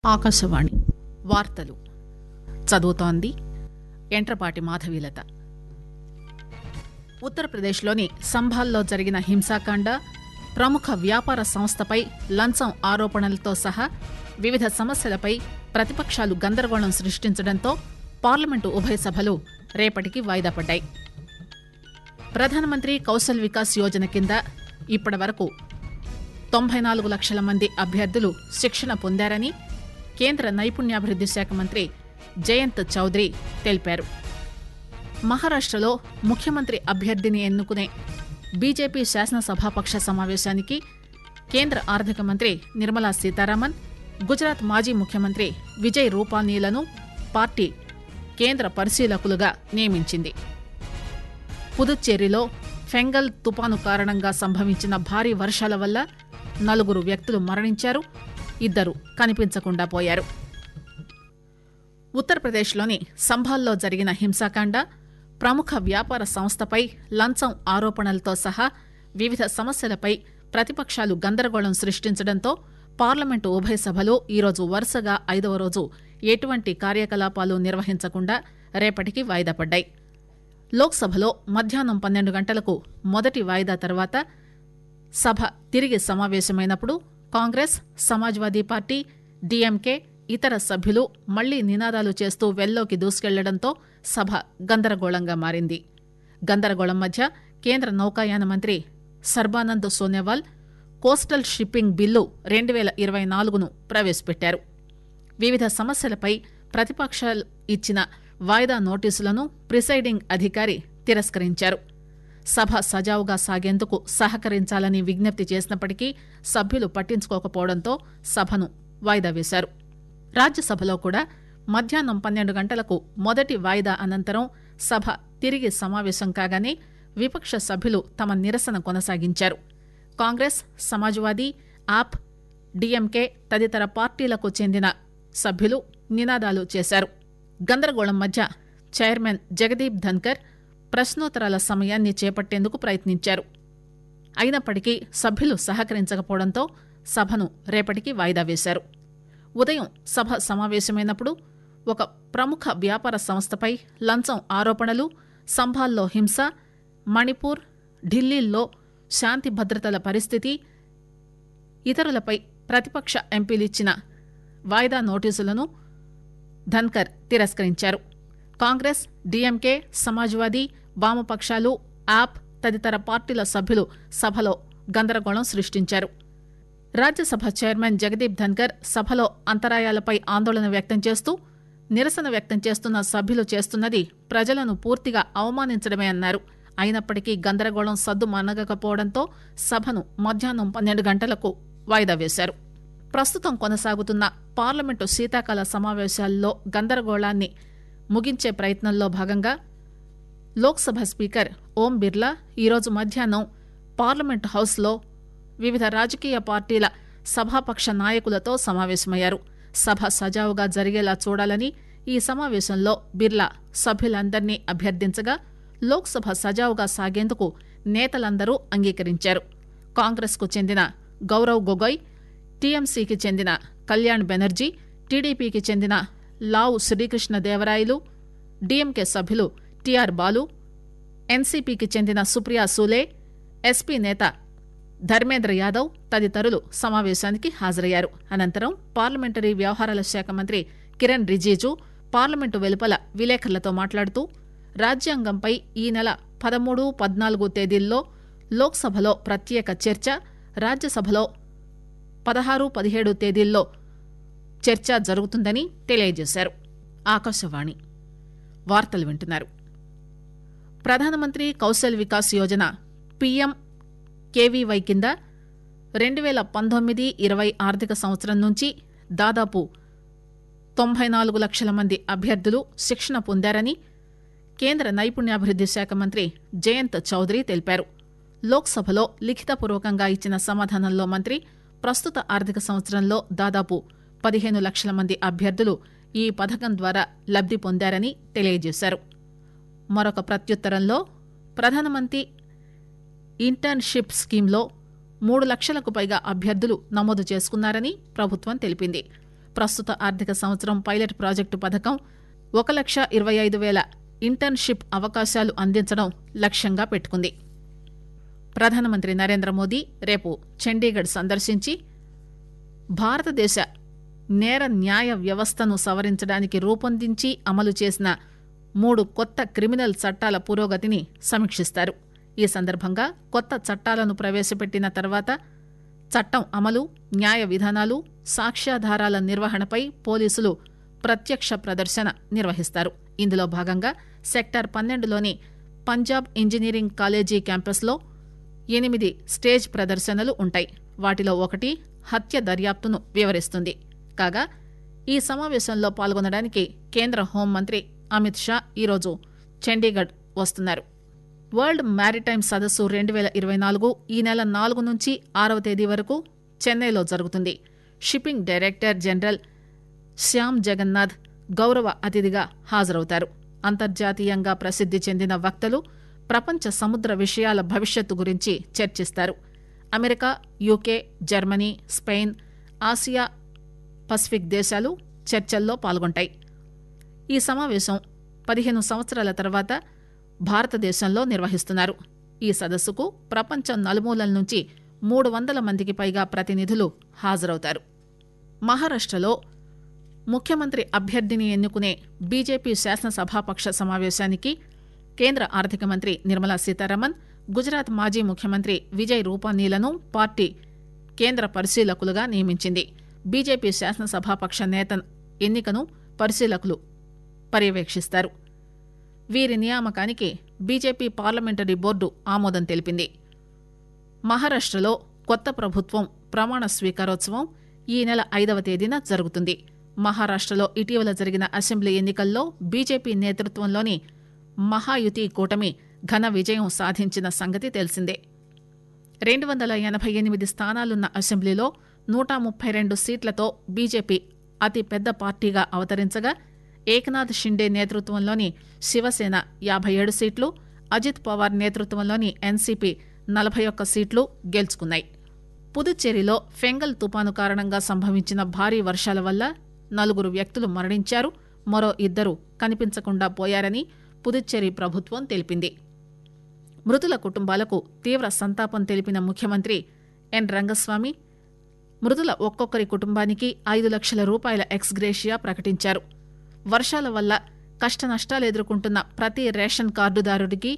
ఆకాశవాణి వార్తలు చదువుతోంది ఎంట్రపాటి మాధవీలత ఉత్తరప్రదేశ్లోని సంభాల్లో జరిగిన హింసాకాండ ప్రముఖ వ్యాపార సంస్థపై లంచం ఆరోపణలతో సహా వివిధ సమస్యలపై ప్రతిపక్షాలు గందరగోళం సృష్టించడంతో పార్లమెంటు ఉభయ సభలు రేపటికి వాయిదా పడ్డాయి ప్రధానమంత్రి కౌశల్ వికాస్ యోజన కింద ఇప్పటి వరకు తొంభై నాలుగు లక్షల మంది అభ్యర్థులు శిక్షణ పొందారని కేంద్ర నైపుణ్యాభివృద్ది శాఖ మంత్రి జయంత్ చౌదరి తెలిపారు మహారాష్టలో ముఖ్యమంత్రి అభ్యర్థిని ఎన్నుకునే బీజేపీ శాసనసభాపక్ష సమావేశానికి కేంద్ర ఆర్థిక మంత్రి నిర్మలా సీతారామన్ గుజరాత్ మాజీ ముఖ్యమంత్రి విజయ్ రూపానీలను పార్టీ కేంద్ర పరిశీలకులుగా నియమించింది పుదుచ్చేరిలో ఫెంగల్ తుపాను కారణంగా సంభవించిన భారీ వర్షాల వల్ల నలుగురు వ్యక్తులు మరణించారు ఇద్దరు కనిపించకుండా పోయారు ఉత్తరప్రదేశ్లోని సంభాల్లో జరిగిన హింసాకాండ ప్రముఖ వ్యాపార సంస్థపై లంచం ఆరోపణలతో సహా వివిధ సమస్యలపై ప్రతిపక్షాలు గందరగోళం సృష్టించడంతో పార్లమెంటు ఉభయ సభలు ఈరోజు వరుసగా ఐదవ రోజు ఎటువంటి కార్యకలాపాలు నిర్వహించకుండా రేపటికి వాయిదా పడ్డాయి లోక్సభలో మధ్యాహ్నం పన్నెండు గంటలకు మొదటి వాయిదా తర్వాత సభ తిరిగి సమావేశమైనప్పుడు కాంగ్రెస్ సమాజ్వాదీ పార్టీ డీఎంకే ఇతర సభ్యులు మళ్లీ నినాదాలు చేస్తూ వెల్లోకి దూసుకెళ్లడంతో సభ గందరగోళంగా మారింది గందరగోళం మధ్య కేంద్ర నౌకాయాన మంత్రి Sarbananda Sonowal coastal shipping bill రెండు వేల ఇరవై నాలుగును ప్రవేశపెట్టారు వివిధ సమస్యలపై ప్రతిపక్షాలు ఇచ్చిన వాయిదా నోటీసులను ప్రిసైడింగ్ అధికారి తిరస్కరించారు సభ సజావుగా సాగేందుకు సహకరించాలని విజ్ఞప్తి చేసినప్పటికీ సభ్యులు పట్టించుకోకపోవడంతో సభను వాయిదా వేశారు రాజ్యసభలో కూడా మధ్యాహ్నం పన్నెండు గంటలకు మొదటి వాయిదా అనంతరం సభ తిరిగి సమావేశం కాగానే విపక్ష సభ్యులు తమ నిరసన కొనసాగించారు కాంగ్రెస్ సమాజ్వాదీ ఆప్ డీఎంకే తదితర పార్టీలకు చెందిన సభ్యులు నినాదాలు చేశారు గందరగోళం మధ్య చైర్మన్ జగదీప్ ధన్కర్ ప్రశ్నోత్తరాల సమయాన్ని చేపట్టేందుకు ప్రయత్నించారు అయినప్పటికీ సభ్యులు సహకరించకపోవడంతో సభను రేపటికి వాయిదా వేశారు ఉదయం సభ సమావేశమైనప్పుడు ఒక ప్రముఖ వ్యాపార సంస్థపై లంచం ఆరోపణలు సంభాల్లో హింస మణిపూర్ ఢిల్లీల్లో శాంతి భద్రతల పరిస్థితి ఇతరులపై ప్రతిపక్ష ఎంపీలిచ్చిన వాయిదా నోటీసులను ధన్కర్ తిరస్కరించారు కాంగ్రెస్ డీఎంకే సమాజ్వాదీ వామపక్షాలు ఆప్ తదితర పార్టీల సభ్యులు సభలో గందరగోళం సృష్టించారు రాజ్యసభ చైర్మన్ జగదీప్ ధన్కర్ సభలో అంతరాయాలపై ఆందోళన వ్యక్తం చేస్తూ నిరసన వ్యక్తం చేస్తున్న సభ్యులు చేస్తున్నది ప్రజలను పూర్తిగా అవమానించడమే అన్నారు అయినప్పటికీ గందరగోళం సద్దు మనగకపోవడంతో సభను మధ్యాహ్నం పన్నెండు గంటలకు వాయిదా వేశారు ప్రస్తుతం కొనసాగుతున్న పార్లమెంటు శీతాకాల సమావేశాల్లో గందరగోళాన్ని ముగించే ప్రయత్నంలో భాగంగా లోక్సభ స్పీకర్ ఓం బిర్లా ఈరోజు మధ్యాహ్నం పార్లమెంటు హౌస్లో వివిధ రాజకీయ పార్టీల సభాపక్ష నాయకులతో సమావేశమయ్యారు సభ సజావుగా జరిగేలా చూడాలని ఈ సమావేశంలో బిర్లా సభ్యులందరినీ అభ్యర్థించగా లోక్సభ సజావుగా సాగేందుకు నేతలందరూ అంగీకరించారు కాంగ్రెస్కు చెందిన గౌరవ్ గొగోయ్ టీఎంసీకి చెందిన కళ్యాణ్ బెనర్జీ టీడీపీకి చెందిన లావు శ్రీకృష్ణ దేవరాయలు డీఎంకే సభ్యులు టీఆర్ బాలు ఎన్సీపీకి చెందిన సుప్రియా సూలే ఎస్పీ నేత ధర్మేంద్ర యాదవ్ తదితరులు సమావేశానికి హాజరయ్యారు అనంతరం పార్లమెంటరీ వ్యవహారాల శాఖ మంత్రి కిరణ్ రిజిజు పార్లమెంటు వెలుపల విలేకరులతో మాట్లాడుతూ రాజ్యాంగంపై ఈ నెల పదమూడు పద్నాలుగు తేదీల్లో లోక్సభలో ప్రత్యేక చర్చ రాజ్యసభలో పదహారు పదిహేడు తేదీల్లో చర్చ జరుగుతుందని తెలియజేశారు ఆకాశవాణి వార్తలు వింటున్నారు ప్రధానమంత్రి కౌశల్ వికాస్ యోజన పీఎం కేవీవై కింద రెండు వేల పంతొమ్మిది ఇరవై ఆర్థిక సంవత్సరం నుంచి దాదాపు తొంభై నాలుగు లక్షల మంది అభ్యర్థులు శిక్షణ పొందారని కేంద్ర నైపుణ్యాభివృద్ది శాఖ మంత్రి జయంత్ చౌదరి తెలిపారు లోక్సభలో లిఖితపూర్వకంగా ఇచ్చిన సమాధానంలో మంత్రి ప్రస్తుత ఆర్థిక సంవత్సరంలో దాదాపు పదిహేను లక్షల మంది అభ్యర్థులు ఈ పథకం ద్వారా లబ్ది పొందారని తెలియజేశారు మరొక ప్రత్యుత్తరంలో ప్రధానమంత్రి ఇంటర్న్షిప్ స్కీమ్లో మూడు లక్షలకు పైగా అభ్యర్థులు నమోదు చేసుకున్నారని ప్రభుత్వం తెలిపింది ప్రస్తుత ఆర్థిక సంవత్సరం పైలట్ ప్రాజెక్టు పథకం ఒక లక్ష ఇరవై ఐదు వేల ఇంటర్న్షిప్ అవకాశాలు అందించడం లక్ష్యంగా పెట్టుకుంది ప్రధానమంత్రి నరేంద్ర మోదీ రేపు చండీగఢ్ సందర్శించి భారతదేశ నేర న్యాయ వ్యవస్థను సవరించడానికి రూపొందించి అమలు చేసిన మూడు కొత్త క్రిమినల్ చట్టాల పురోగతిని సమీక్షిస్తారు ఈ సందర్భంగా కొత్త చట్టాలను ప్రవేశపెట్టిన తర్వాత చట్టం అమలు న్యాయ విధానాలు సాక్ష్యాధారాల నిర్వహణపై పోలీసులు ప్రత్యక్ష ప్రదర్శన నిర్వహిస్తారు ఇందులో భాగంగా సెక్టార్ పన్నెండులోని పంజాబ్ ఇంజనీరింగ్ కాలేజీ క్యాంపస్లో ఎనిమిది స్టేజ్ ప్రదర్శనలు ఉంటాయి వాటిలో ఒకటి హత్య దర్యాప్తును వివరిస్తుంది కాగా ఈ సమావేశంలో పాల్గొనడానికి కేంద్ర హోంమంత్రి అమిత్ షా ఈరోజు చండీగఢ్ వస్తున్నారు వరల్డ్ మ్యారిటైమ్ సదస్సు రెండు వేల ఇరవై నాలుగు ఈ నెల నాలుగు నుంచి ఆరవ తేదీ వరకు చెన్నైలో జరుగుతుంది shipping director general Shyam Jagannath గౌరవ అతిథిగా హాజరవుతారు అంతర్జాతీయంగా ప్రసిద్ది చెందిన వక్తలు ప్రపంచ సముద్ర విషయాల భవిష్యత్తు గురించి చర్చిస్తారు America UK Germany Spain Asia Pacific దేశాలు చర్చల్లో పాల్గొంటాయి ఈ సమావేశం పదిహేను సంవత్సరాల తర్వాత భారతదేశంలో నిర్వహిస్తున్నారు ఈ సదస్సుకు ప్రపంచం నలుమూలల నుంచి మూడు వందల మందికి పైగా ప్రతినిధులు హాజరవుతారు మహారాష్టలో ముఖ్యమంత్రి అభ్యర్థిని ఎన్నుకునే బీజేపీ శాసనసభాపక్ష సమావేశానికి కేంద్ర ఆర్థిక మంత్రి నిర్మలా సీతారామన్ గుజరాత్ మాజీ ముఖ్యమంత్రి విజయ్ రూపానీలను పార్టీ కేంద్ర పరిశీలకులుగా నియమించింది బీజేపీ శాసనసభాపక్ష నేత ఎన్నికను పరిశీలకులు పర్యవేక్షిస్తారు వీరి నియామకానికి బీజేపీ పార్లమెంటరీ బోర్డు ఆమోదం తెలిపింది మహారాష్టలో కొత్త ప్రభుత్వం ప్రమాణ స్వీకారోత్సవం ఈ నెల ఐదవ తేదీన జరుగుతుంది మహారాష్టలో ఇటీవల జరిగిన అసెంబ్లీ ఎన్నికల్లో బీజేపీ నేతృత్వంలోని మహాయుతి కూటమి ఘన విజయం సాధించిన సంగతి తెలిసిందే రెండు వందల ఎనభై ఎనిమిది స్థానాలున్న అసెంబ్లీలో నూట ముప్పై రెండు సీట్లతో బీజేపీ అతి పెద్ద పార్టీగా అవతరించగా ఏకనాథ్ షిండే నేతృత్వంలోని శివసేన యాభై ఏడు సీట్లు అజిత్ పవార్ నేతృత్వంలోని ఎన్సీపీ నలభై ఒక్క సీట్లు గెలుచుకున్నాయి పుదుచ్చేరిలో ఫెంగల్ తుపాను కారణంగా సంభవించిన భారీ వర్షాల వల్ల నలుగురు వ్యక్తులు మరణించారు మరో ఇద్దరు కనిపించకుండా పోయారని పుదుచ్చేరి ప్రభుత్వం తెలిపింది మృతుల కుటుంబాలకు తీవ్ర సంతాపం తెలిపిన ముఖ్యమంత్రి ఎన్ రంగస్వామి మృతుల ఒక్కొక్కరి కుటుంబానికి ఐదు లక్షల రూపాయల ఎక్స్గ్రేషియా ప్రకటించారు వర్షాల వల్ల కష్టనష్టాలు ఎదుర్కొంటున్న ప్రతి రేషన్ కార్డుదారుడికి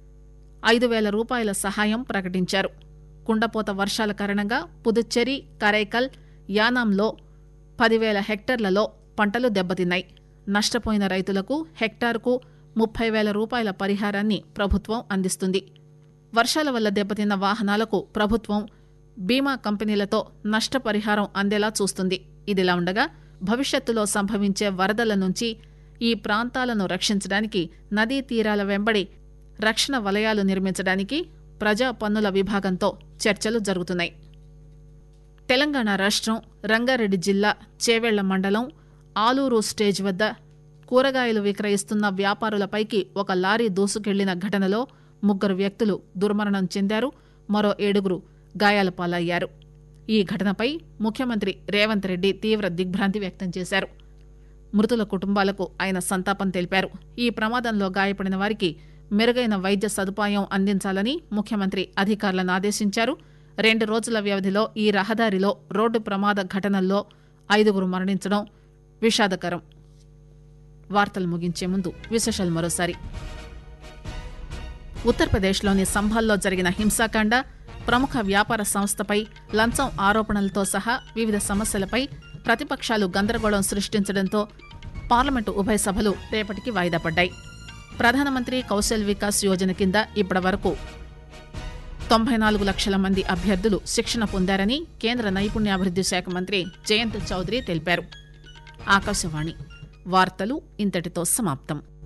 ఐదు వేల రూపాయల సహాయం ప్రకటించారు కుండపోత వర్షాల కారణంగా పుదుచ్చేరి కరైకల్ యానాంలో పదివేల హెక్టార్లలో పంటలు దెబ్బతిన్నాయి నష్టపోయిన రైతులకు హెక్టార్కు ముప్పై వేల రూపాయల పరిహారాన్ని ప్రభుత్వం అందిస్తుంది వర్షాల వల్ల దెబ్బతిన్న వాహనాలకు ప్రభుత్వం బీమా కంపెనీలతో నష్టపరిహారం అందేలా చూస్తుంది ఇదిలా ఉండగా భవిష్యత్తులో సంభవించే వరదల నుంచి ఈ ప్రాంతాలను రక్షించడానికి నదీ తీరాల వెంబడి రక్షణ వలయాలు నిర్మించడానికి ప్రజా పన్నుల విభాగంతో చర్చలు జరుగుతున్నాయి తెలంగాణ రాష్ట్రం రంగారెడ్డి జిల్లా చేవెళ్ల మండలం ఆలూరు స్టేజ్ వద్ద కూరగాయలు విక్రయిస్తున్న వ్యాపారులపైకి ఒక లారీ దూసుకెళ్లిన ఘటనలో ముగ్గురు వ్యక్తులు దుర్మరణం చెందారు మరో ఏడుగురు గాయాల పాలయ్యారు ఈ ఘటనపై ముఖ్యమంత్రి రేవంత్ రెడ్డి తీవ్ర దిగ్భ్రాంతి వ్యక్తం చేశారు మృతుల కుటుంబాలకు ఆయన సంతాపం తెలిపారు ఈ ప్రమాదంలో గాయపడిన వారికి మెరుగైన వైద్య సదుపాయం అందించాలని ముఖ్యమంత్రి అధికారులను ఆదేశించారు రెండు రోజుల వ్యవధిలో ఈ రహదారిలో రోడ్డు ప్రమాద ఘటనల్లో ఐదుగురు మరణించడం విషాదకరం వార్తలు ముగించే ముందు విశేషాలు మరోసారి ఉత్తరప్రదేశ్లోని సంభాల్లో జరిగిన హింసాకాండ ప్రముఖ వ్యాపార సంస్థపై లంచం ఆరోపణలతో సహా వివిధ సమస్యలపై ప్రతిపక్షాలు గందరగోళం సృష్టించడంతో పార్లమెంటు ఉభయ సభలు రేపటికి వాయిదా పడ్డాయి ప్రధానమంత్రి కౌశల్ వికాస్ యోజన కింద ఇప్పటి వరకు తొంభై నాలుగు లక్షల మంది అభ్యర్థులు శిక్షణ పొందారని కేంద్ర నైపుణ్యాభివృద్ది శాఖ మంత్రి జయంత్ చౌదరి తెలిపారు ఆకాశవాణి వార్తలు ఇంతటితో సమాప్తం